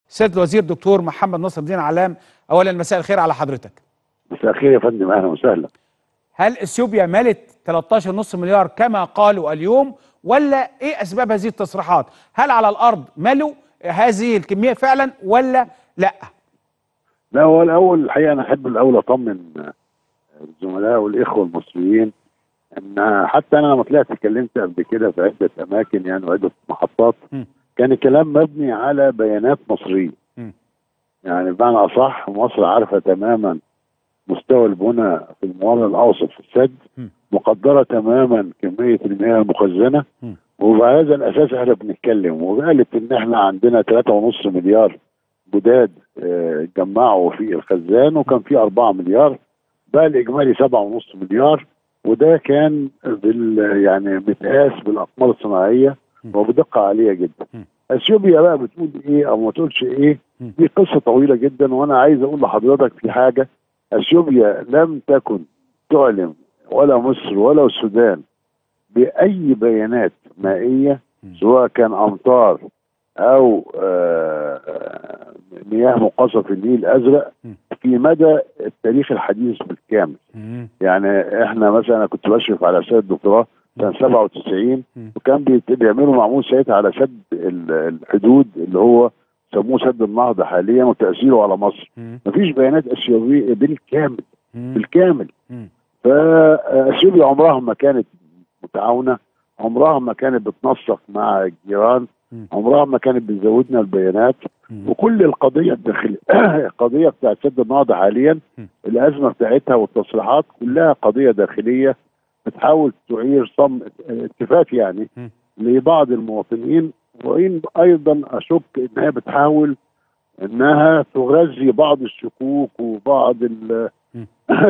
سياده الوزير دكتور محمد نصر الدين علام اولا مساء الخير على حضرتك مساء الخير يا فندم اهلا وسهلا هل اثيوبيا مالت 13.5 مليار كما قالوا اليوم ولا ايه اسباب هذه التصريحات هل على الارض ملوا هذه الكميه فعلا ولا لا لا هو الاول الحقيقه انا احب الاول اطمن الزملاء والاخوه المصريين ان حتى انا لما طلعت اتكلمت قبل كده في عده اماكن يعني وعده محطات م. كان الكلام مبني على بيانات مصريه م. يعني بمعنى اصح مصر عارفه تماما مستوى البنى في الموارد الاوسط في السد م. مقدره تماما كميه المياه المخزنه م. وعلى هذا الاساس احنا بنتكلم وقالت ان احنا عندنا 3.5 مليار جداد آه، اتجمعوا في الخزان وكان في 4 مليار بقى الاجمالي 7.5 مليار وده كان بال يعني متقاس بالاقمار الصناعيه م. وبدقه عاليه جدا. م. اثيوبيا بقى بتقول ايه او ما تقولش ايه م. دي قصه طويله جدا وانا عايز اقول لحضرتك في حاجه اثيوبيا لم تكن تعلم ولا مصر ولا السودان باي بيانات مائيه م. سواء كان امطار او آه، آه، مياه مقاصه في النيل الازرق م. في مدى التاريخ الحديث بالكامل مم. يعني احنا مثلا انا كنت بشرف على سد الدكتوراه سنه 97 مم. وكان بيت- بيعملوا معمول ساعتها على سد ال- الحدود اللي هو سموه سد النهضه حاليا وتاثيره على مصر مم. مفيش بيانات اثيوبيه بالكامل مم. بالكامل مم. فاثيوبيا عمرها ما كانت متعاونه عمرها ما كانت بتنسق مع الجيران مم. عمرها ما كانت بتزودنا البيانات مم. وكل القضيه الداخليه القضيه بتاعت سد النهضه حاليا م. الازمه بتاعتها والتصريحات كلها قضيه داخليه بتحاول تعير صم اتفاق يعني م. لبعض المواطنين وان ايضا اشك انها بتحاول انها تغذي بعض الشكوك وبعض ال- م.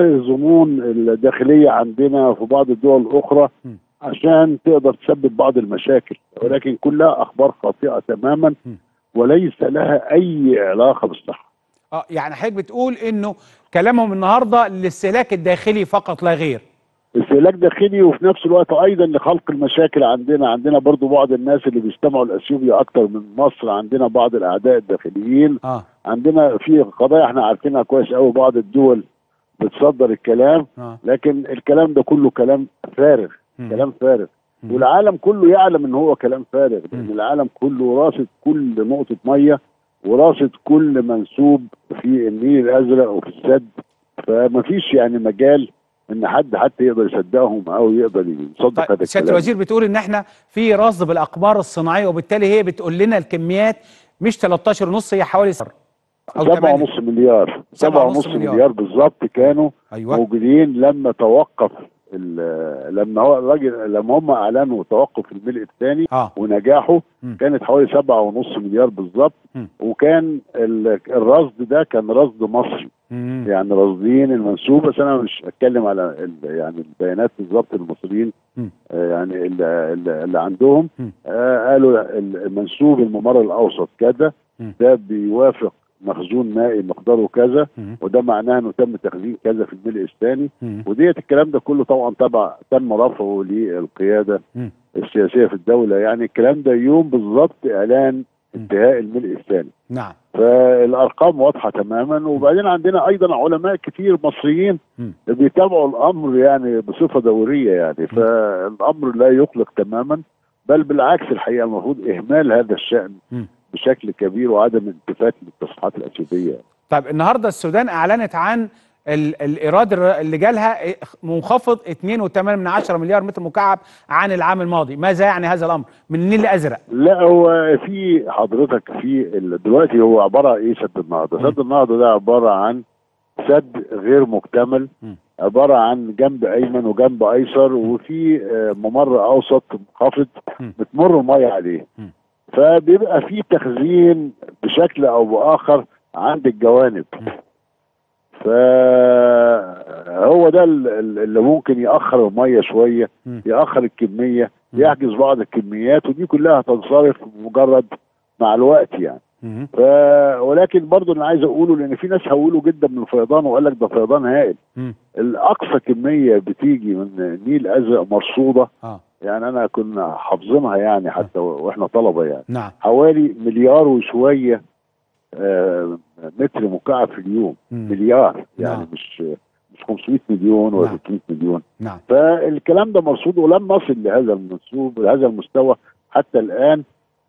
الظنون الداخليه عندنا في بعض الدول الاخرى م. عشان تقدر تسبب بعض المشاكل ولكن كلها اخبار خاطئه تماما م. وليس لها اي علاقه بالصحه اه يعني حضرتك بتقول انه كلامهم النهارده للاستهلاك الداخلي فقط لا غير استهلاك داخلي وفي نفس الوقت ايضا لخلق المشاكل عندنا عندنا برضو بعض الناس اللي بيستمعوا لاثيوبيا اكتر من مصر عندنا بعض الاعداء الداخليين اه عندنا في قضايا احنا عارفينها كويس قوي بعض الدول بتصدر الكلام اه لكن الكلام ده كله كلام فارغ مم. كلام فارغ مم. والعالم كله يعلم ان هو كلام فارغ لان مم. العالم كله راصد كل نقطه ميه وراصد كل منسوب في النيل الازرق وفي السد فمفيش يعني مجال ان حد حتى يقدر يصدقهم او يقدر يصدق طيب هذا سياده الكلام الوزير بتقول ان احنا في رصد بالاقمار الصناعيه وبالتالي هي بتقول لنا الكميات مش 13 ونص هي حوالي صفر او سبعة 8 ونص مليار سبعة سبعة ونص ونص مليار. مليار بالظبط كانوا ايوه موجودين لما توقف ال- لما هو الراجل لما هم اعلنوا توقف الملء الثاني اه ونجاحه مم. كانت حوالي سبعة ونص مليار بالظبط مم. وكان ال- الرصد ده كان رصد مصري مم. يعني راصدين المنسوب بس انا مش هتكلم على ال- يعني البيانات بالظبط المصريين مم. آه، يعني اللي, اللي اللي عندهم مم. آه، قالوا المنسوب الممر الاوسط كذا مم. ده بيوافق مخزون مائي مقداره كذا مم. وده معناه انه تم تخزين كذا في الملء الثاني مم. وديت الكلام ده كله طبعا تبع تم رفعه للقياده مم. السياسيه في الدوله يعني الكلام ده يوم بالظبط اعلان انتهاء الملء الثاني نعم فالارقام واضحه تماما وبعدين عندنا ايضا علماء كتير مصريين مم. بيتابعوا الامر يعني بصفه دوريه يعني فالامر لا يقلق تماما بل بالعكس الحقيقه المفروض اهمال هذا الشان مم. بشكل كبير وعدم التفات للتصريحات الاثيوبيه طيب النهارده السودان اعلنت عن ال- الايراد الر- اللي جالها منخفض 2.8 مليار متر مكعب عن العام الماضي ماذا يعني هذا الامر من النيل الازرق لا هو في حضرتك في ال- دلوقتي هو عباره عن ايه سد النهضه؟ مم. سد النهضه ده عباره عن سد غير مكتمل مم. عباره عن جنب ايمن وجنب ايسر وفي آه، ممر اوسط منخفض مم. بتمر الميه عليه مم. فبيبقى في تخزين بشكل او باخر عند الجوانب مم. فهو ده ال- ال- اللي ممكن ياخر الميه شويه مم. ياخر الكميه مم. يحجز بعض الكميات ودي كلها هتنصرف مجرد مع الوقت يعني مم. ف ولكن برضه اللي عايز اقوله لان في ناس هولوا جدا من الفيضان وقال لك ده فيضان هائل مم. الاقصى كميه بتيجي من النيل الازرق مرصوده اه يعني انا كنا حافظينها يعني حتى واحنا طلبه يعني نعم حوالي مليار وشويه آه، متر مكعب في اليوم مم. مليار يعني نعم. مش مش 500 مليون ولا نعم. 600 مليون نعم فالكلام ده مرصود ولم نصل لهذا المنسوب لهذا المستوى حتى الان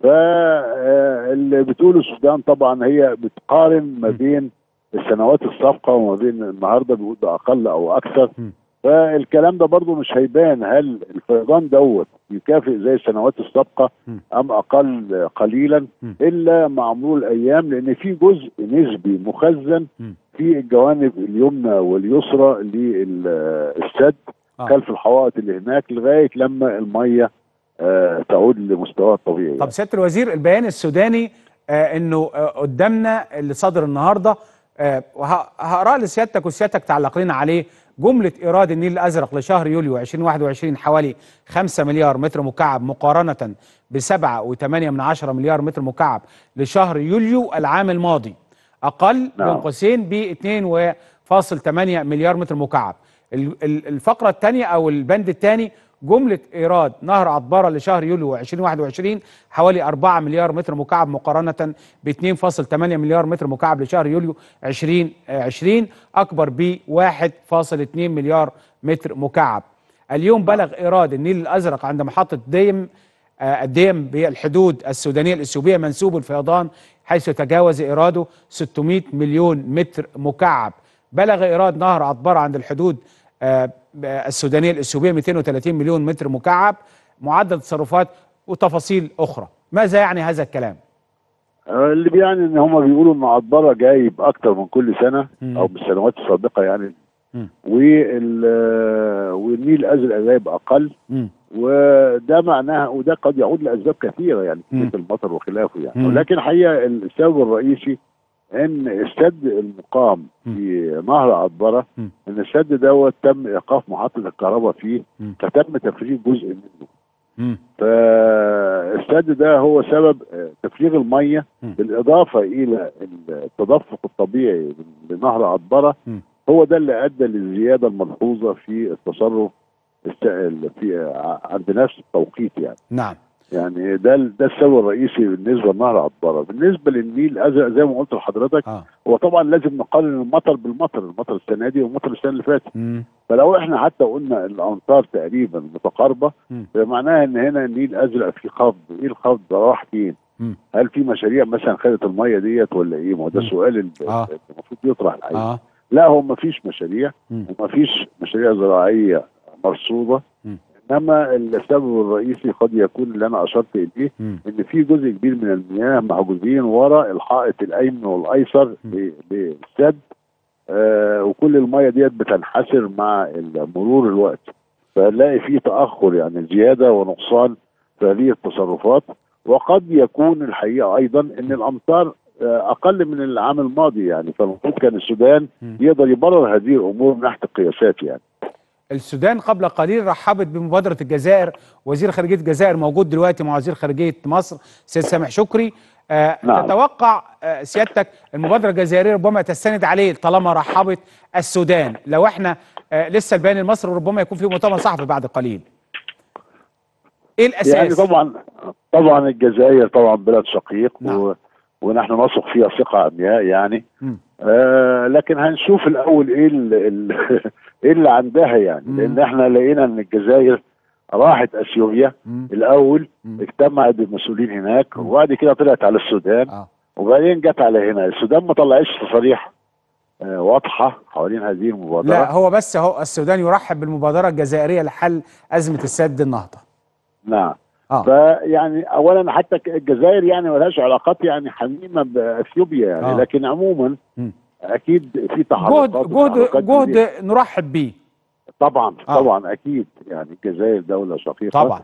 فاللي بتقوله السودان طبعا هي بتقارن ما م. بين السنوات السابقه وما بين النهارده بيقول ده اقل او اكثر م. فالكلام ده برضو مش هيبان هل الفيضان دوت يكافئ زي السنوات السابقه م. ام اقل قليلا م. الا مع مرور الايام لان في جزء نسبي مخزن م. في الجوانب اليمنى واليسرى للسد آه. خلف الحوائط اللي هناك لغايه لما الميه آه تعود لمستواها الطبيعي طب سياده الوزير البيان السوداني آه انه آه قدامنا اللي صادر النهارده آه وهقرا لسيادتك وسيادتك تعلق لنا عليه جمله ايراد النيل الازرق لشهر يوليو 2021 حوالي 5 مليار متر مكعب مقارنه ب 7.8 من عشرة مليار متر مكعب لشهر يوليو العام الماضي اقل نعم. بين قوسين ب 2.8 مليار متر مكعب ال- ال- الفقره الثانيه او البند الثاني جمله ايراد نهر عطبره لشهر يوليو 2021 حوالي 4 مليار متر مكعب مقارنه ب 2.8 مليار متر مكعب لشهر يوليو 2020 اكبر ب 1.2 مليار متر مكعب اليوم بلغ ايراد النيل الازرق عند محطه ديم آه، الديم بالحدود السودانيه الاثيوبيه منسوب الفيضان حيث تجاوز ايراده 600 مليون متر مكعب بلغ ايراد نهر عطبره عند الحدود آه، السودانيه الاثيوبيه 230 مليون متر مكعب معدل تصرفات وتفاصيل اخرى ماذا يعني هذا الكلام آه، اللي بيعني ان هم بيقولوا ان عطبره جايب اكتر من كل سنه مم. او بالسنوات السابقه يعني مم. وال آه، والنيل الازرق جايب اقل مم. وده معناها وده قد يعود لاسباب كثيره يعني مم. كميه المطر وخلافه يعني مم. ولكن الحقيقه السبب الرئيسي ان السد المقام مم. في نهر عطبره مم. ان السد دوت تم ايقاف محطه الكهرباء فيه مم. فتم تفريغ جزء منه مم. فالسد ده هو سبب آه، تفريغ الميه مم. بالاضافه الى التدفق الطبيعي لنهر عطبره مم. هو ده اللي ادى للزياده الملحوظه في التصرف الس- في عند نفس التوقيت يعني نعم يعني ده ال- ده السبب الرئيسي بالنسبه لنهر عطبره بالنسبه للنيل الازرق زي ما قلت لحضرتك اه هو طبعا لازم نقارن المطر بالمطر المطر السنه دي والمطر السنه اللي فاتت مم. فلو احنا حتى قلنا الامطار تقريبا متقاربه مم. فمعناها ان هنا النيل الازرق فيه خفض ايه الخفض ده راح فين مم. هل في مشاريع مثلا خدت الميه ديت ولا ايه ما هو ده مم. السؤال اللي آه. اللي المفروض يطرح الحقيقه اه لا هو ما فيش مشاريع مم. وما فيش مشاريع زراعيه مرصوده مم. انما السبب الرئيسي قد يكون اللي انا اشرت اليه مم. ان في جزء كبير من المياه محجوزين وراء الحائط الايمن والايسر مم. ل- للسد آه وكل المياه ديت بتنحسر مع مرور الوقت فنلاقي في تاخر يعني زياده ونقصان في هذه التصرفات وقد يكون الحقيقه ايضا ان الامطار آه، اقل من العام الماضي يعني فالمفروض كان السودان مم. يقدر يبرر هذه الامور من ناحيه القياسات يعني السودان قبل قليل رحبت بمبادره الجزائر وزير خارجيه الجزائر موجود دلوقتي مع وزير خارجيه مصر سيد سامح شكري آه نعم. تتوقع آه سيادتك المبادره الجزائريه ربما تستند عليه طالما رحبت السودان لو احنا آه لسه البيان المصري ربما يكون فيه مؤتمر صحفي بعد قليل ايه الاساس يعني طبعا طبعا الجزائر طبعا بلد شقيق نعم. و... ونحن نثق فيها ثقه عمياء يعني مم. آه لكن هنشوف الاول ايه ال... ال... ايه اللي عندها يعني مم. لان احنا لقينا ان الجزائر راحت اثيوبيا مم. الاول مم. اجتمعت بالمسؤولين هناك مم. وبعد كده طلعت على السودان اه وبعدين جت على هنا السودان ما طلعتش تصاريح آه واضحه حوالين هذه المبادره لا هو بس هو السودان يرحب بالمبادره الجزائريه لحل ازمه السد النهضه نعم اه فيعني اولا حتى ك- الجزائر يعني ملهاش علاقات يعني حميمه باثيوبيا يعني آه. لكن عموما مم. اكيد في جهد تحركات جهد وتحركات جديدة. جهد نرحب بيه طبعا آه. طبعا اكيد يعني الجزائر دوله شقيقه طبعا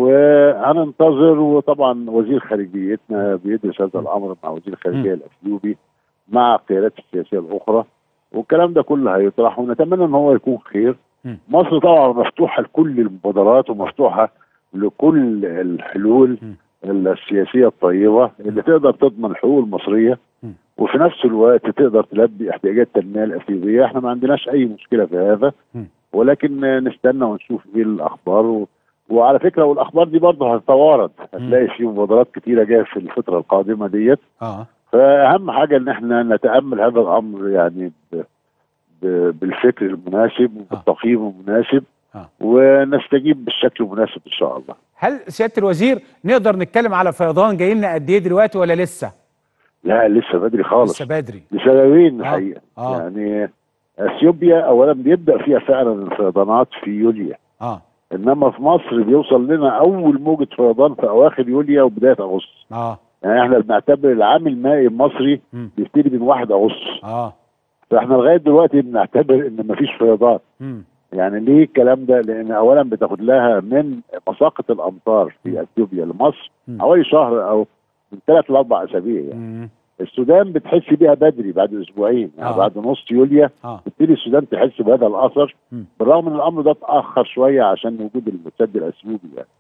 وهننتظر وطبعا وزير خارجيتنا بيدرس هذا الامر مع وزير الخارجيه الاثيوبي مع القيادات السياسيه الاخرى والكلام ده كله هيطرح ونتمنى ان هو يكون خير مم. مصر طبعا مفتوحه لكل المبادرات ومفتوحه لكل الحلول مم. السياسيه الطيبه اللي تقدر تضمن الحقوق المصريه مم. وفي نفس الوقت تقدر تلبي احتياجات التنميه الاثيوبيه احنا ما عندناش اي مشكله في هذا مم. ولكن نستنى ونشوف ايه الاخبار و... وعلى فكره والاخبار دي برضه هتتوارد هتلاقي في مبادرات كتيره جايه في الفتره القادمه ديت اه فاهم حاجه ان احنا نتامل هذا الامر يعني ب... ب... بالفكر المناسب وبالتقييم المناسب آه. ونستجيب بالشكل المناسب ان شاء الله هل سياده الوزير نقدر نتكلم على فيضان جاي لنا قد ايه دلوقتي ولا لسه؟ لا لسه بدري خالص لسه بدري لسببين آه. الحقيقه آه. يعني اثيوبيا اولا بيبدا فيها فعلا الفيضانات في يوليو اه انما في مصر بيوصل لنا اول موجه فيضان في اواخر يوليو وبدايه اغسطس اه يعني احنا بنعتبر العام المائي المصري مم. بيبتدي من 1 اغسطس اه فاحنا لغايه دلوقتي بنعتبر ان مفيش فيضان مم. يعني ليه الكلام ده؟ لان اولا بتاخد لها من مساقط الامطار في اثيوبيا لمصر مم. حوالي شهر او من ثلاث لاربع اسابيع يعني مم. السودان بتحس بيها بدري بعد اسبوعين يعني آه. بعد نص يوليو اه تبتدي السودان تحس بهذا الاثر مم. بالرغم ان الامر ده اتاخر شويه عشان وجود السد الاثيوبي يعني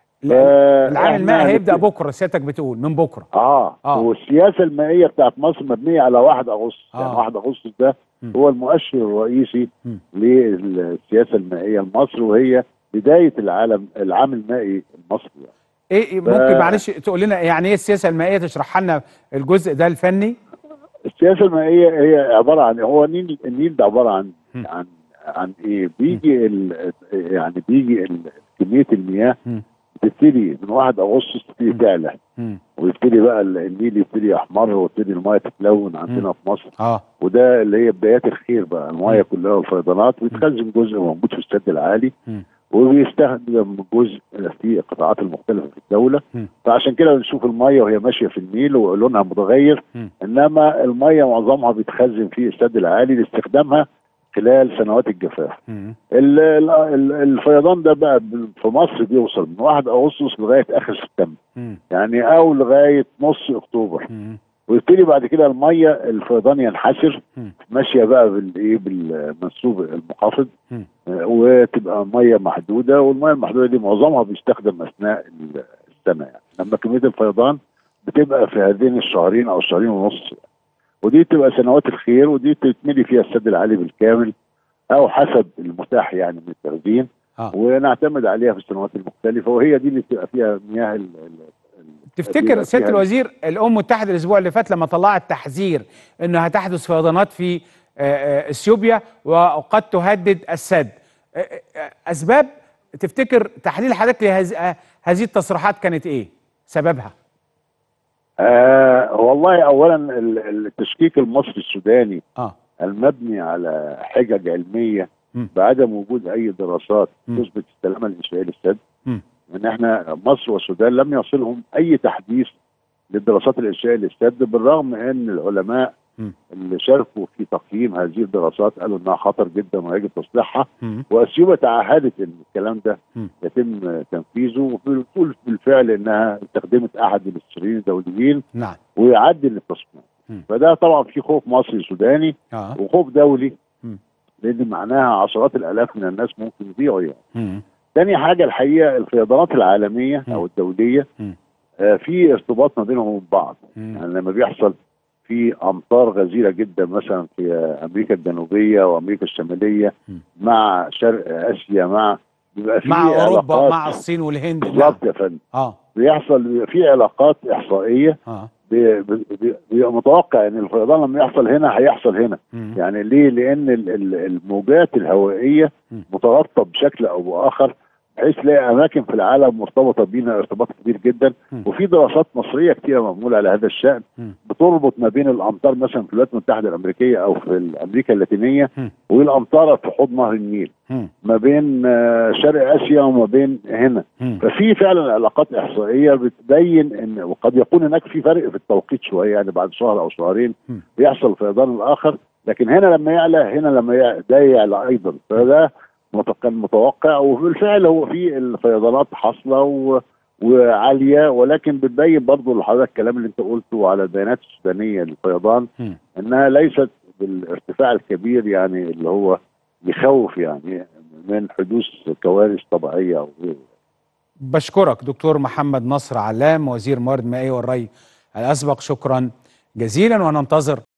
لا، العام فإحنا المائي هيبدا هنبتدي- بكره سيادتك بتقول من بكره اه, آه. والسياسه المائيه بتاعت مصر مبنيه على 1 اغسطس آه. يعني 1 اغسطس ده مم. هو المؤشر الرئيسي مم. للسياسه المائيه لمصر وهي بدايه العالم العام المائي المصري يعني. ايه إيه، ممكن معلش تقول لنا يعني ايه السياسه المائيه تشرحها لنا الجزء ده الفني السياسه المائيه هي عباره عن هو النيل النيل ده عباره عن مم. عن عن ايه بيجي ال يعني بيجي ال- كميه المياه مم. بتبتدي من 1 اغسطس تبتدي مم. تعلى مم. ويبتدي بقى ال- النيل يبتدي يحمر ويبتدي المايه تتلون عندنا في مصر اه وده اللي هي بدايات الخير بقى المايه كلها والفيضانات ويتخزن جزء موجود في السد العالي مم. وبيستخدم جزء في القطاعات المختلفه في الدوله مم. فعشان كده بنشوف الميه وهي ماشيه في النيل ولونها متغير مم. انما الميه معظمها بيتخزن في السد العالي لاستخدامها خلال سنوات الجفاف مم. ال- ال- ال- الفيضان ده بقى ب- في مصر بيوصل من 1 اغسطس لغايه اخر سبتمبر مم. يعني او لغايه نص اكتوبر مم. ويبتدي بعد كده الميه الفيضان ينحسر مم. ماشيه بقى بالايه بالمنسوب المنخفض مم. آه، وتبقى ميه محدوده والميه المحدوده دي معظمها بيستخدم اثناء ال- السنه يعني لما كميه الفيضان بتبقى في هذين الشهرين او الشهرين ونص ودي تبقى سنوات الخير ودي تتملي فيها السد العالي بالكامل او حسب المتاح يعني من التخزين اه ونعتمد عليها في السنوات المختلفه وهي دي اللي بتبقى فيها مياه ال- ال- ال- تفتكر بيبقى سياده فيها- الوزير الامم المتحده الاسبوع اللي فات لما طلعت تحذير انه هتحدث فيضانات في آه، آه، اثيوبيا وقد تهدد السد آه، آه، اسباب تفتكر تحليل حضرتك لهذه هذه التصريحات كانت ايه سببها آه والله اولا ال- التشكيك المصري السوداني اه المبني على حجج علميه مم. بعدم وجود اي دراسات مم. تثبت السلامه الانشائيه للسد مم. ان احنا مصر والسودان لم يصلهم اي تحديث للدراسات الانشائيه للسد بالرغم ان العلماء مم. اللي شاركوا في تقييم هذه الدراسات قالوا انها خطر جدا ويجب تصليحها مم. واثيوبيا تعهدت ان الكلام ده مم. يتم تنفيذه وبتقول بالفعل انها استخدمت احد المستشارين الدوليين نعم ويعدل التصميم مم. فده طبعا في خوف مصري سوداني اه وخوف دولي مم. لان معناها عشرات الالاف من الناس ممكن يضيعوا يعني. مم. تاني حاجه الحقيقه الفيضانات العالميه مم. او الدوليه مم. آه في ارتباط ما بينهم وبين بعض مم. يعني لما بيحصل في امطار غزيره جدا مثلا في آه، امريكا الجنوبيه وامريكا الشماليه مم. مع شرق اسيا مع بيبقى في مع اوروبا علاقات- مع الصين والهند نعم. بالظبط يا فندم اه بيحصل بيبقى في علاقات احصائيه اه بي- بي- بي- بيبقى متوقع ان الفيضان لما يحصل هنا هيحصل هنا مم. يعني ليه؟ لان ال- ال- الموجات الهوائيه مم. مترابطه بشكل او باخر بحيث تلاقي اماكن في العالم مرتبطه بينا ارتباط كبير جدا مم. وفي دراسات مصريه كتيره معموله على هذا الشان مم. بتربط ما بين الامطار مثلا في الولايات المتحده الامريكيه او في امريكا اللاتينيه مم. والامطار في حوض نهر النيل مم. ما بين آه، شرق اسيا وما بين هنا مم. ففي فعلا علاقات احصائيه بتبين ان وقد يكون هناك في فرق في التوقيت شويه يعني بعد شهر او شهرين م. بيحصل الفيضان الاخر لكن هنا لما يعلى هنا لما يعلى ده يعلى ايضا فده مت- كان متوقع وبالفعل هو في الفيضانات حاصله و وعاليه ولكن بتبين برضه لحضرتك الكلام اللي انت قلته على البيانات السودانيه للفيضان مم. انها ليست بالارتفاع الكبير يعني اللي هو يخوف يعني من حدوث كوارث طبيعيه او غيره بشكرك دكتور محمد نصر علام وزير موارد مائية والري الأسبق شكرا جزيلا وننتظر